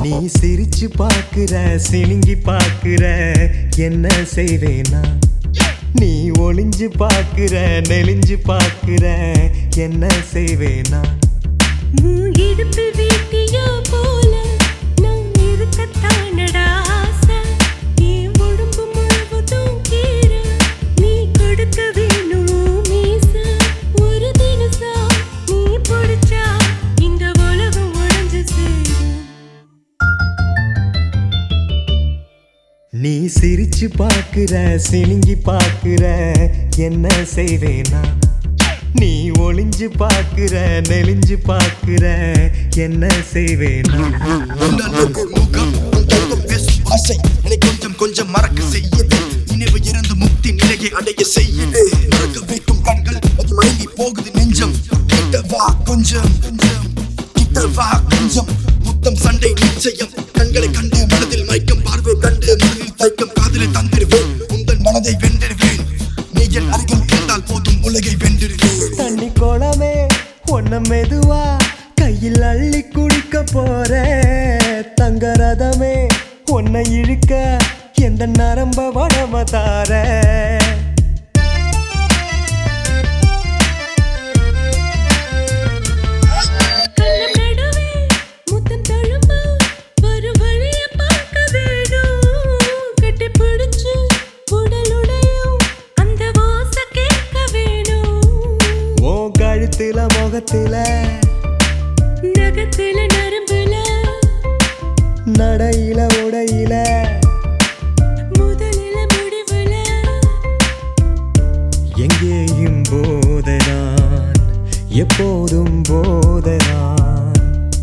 நீ சிரிச்சு பாக்குற சினுங்கி பாக்குற என்ன செய்வேனா நீ ஒளிஞ்சு பாக்குற நெளிஞ்சு பாக்குற என்ன செய்வேனா உன் இடுப்பு வீட்டியா போல நான் இருக்கத்தானடா ஆசை. என் உடம்பு முழுவதும் கீற, நீ கொடுக்க வேணும் மீசை. ஒரு தினசா நீ பிடிச்சா, இந்த உலகம் உடைஞ்சு சேரும். நீ சிரிச்சு பாக்குற சினுங்கி பாக்குற என்ன செய்வேனா நீ ஒளிஞ்சு பாக்குற நெளிஞ்சு பாக்குற என்ன செய்வேனா உடலுக்கு முகம் உடலும் பேசும் ஆசை என்னை கொஞ்சம் கொஞ்சம் மறக்க செய்யுது நினைவு இருந்து முக்தி நிலையை அடைய செய்யுது மறக்க வைக்கும் கண்கள் அது மயங்கி போகுது நெஞ்சம் கிட்ட வா கொஞ்சம் கொஞ்சம் கிட்ட வா கொஞ்சம் முத்தம் சண்டை நிச்சயம் கண்களை கண்டு மனதில் மயக்கம் பார்வை கண்டு மனதில் தைக்கம் காதலை தந்திருவேன் உங்கள் மனதை வென்றிருவேன் நீ என் அருகில் இருந்தால் போதும் உலகை வென்றிருவேன் தண்ணி குளமே ஒன்ன மெதுவா கையில் அள்ளி குடிக்க போற தங்க ரதமே உன்னை இழுக்க எந்த நரம்ப வடம தார கண்ணம் நடுவே முத்தம் தழும்ப, வரும் வழிய பார்க்க வேணும். கட்டிப் பிடிச்சு உடல் உடையும், அந்த ஓசை கேட்க வேணும். ஓ கழுத்துல முகத்துல நகத்துல நரம்புல, நடையில உடையில முதலில முடிவுல, எங்கேயும் போதனான் எப்போதும் போதனான்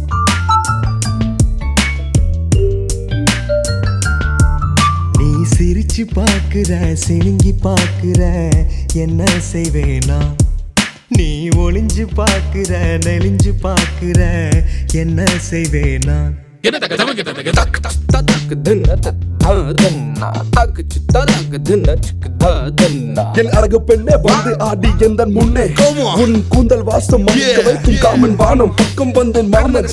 நீ சிரிச்சு பாக்குற சினுங்கி பாக்குற என்ன செய்வேனா நீ ஒளிஞ்சு பாக்குற நெளிஞ்சு பாக்குற என்ன செய்வேனா Tadaka dhinna dhinna tak tadaka dhinna dhinna என் அழகு பெண்ணே வந்து ஆடி எந்தன் முன்னே உன் கூந்தல் வாசம் மணிக்க வைக்கும் காமன் வானம் பக்கம் வந்தேன் மரண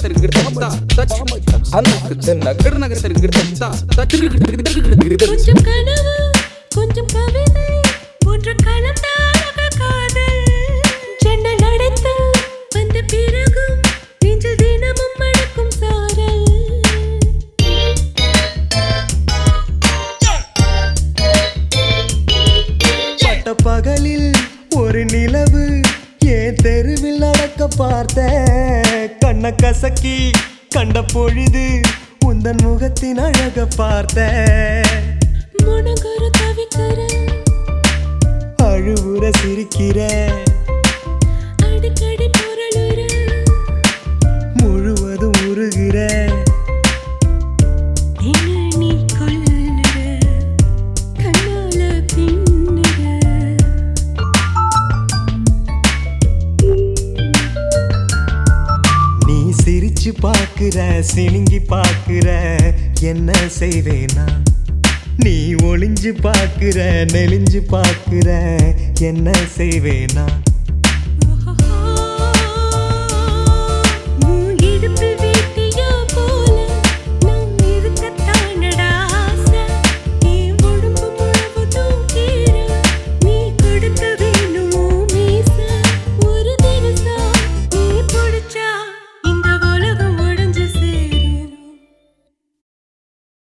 கொஞ்சம் கனவு, கொஞ்சம் கவிதை, ஒன்று கலந்த அழகு காதல். ஜன்னல் அடைத்து வந்த பிறகும் நெஞ்சில் தினமும் மணக்கும் சாரல் பட்ட பகலில் ஒரு நிலவு ஏன் தெருவில் நடக்க பார்த்த கண்ண கசக்கி கண்ட பொழுது உந்தன் முகத்தின் அழக பார்த்த முனகர தவிக்கிற அழுவுற சிரிக்கிற அடிக்கடி பொருளுற முழுவதும் உருகிற என்ன நீ கொல்லுற கண்ணால தின்னுற நீ சிரிச்சு பாக்குற சினுங்கி பாக்குற என்ன செய்வேனா நீ ஒளிஞ்சு பாக்குற நெளிஞ்சு பாக்குற என்ன செய்வேனா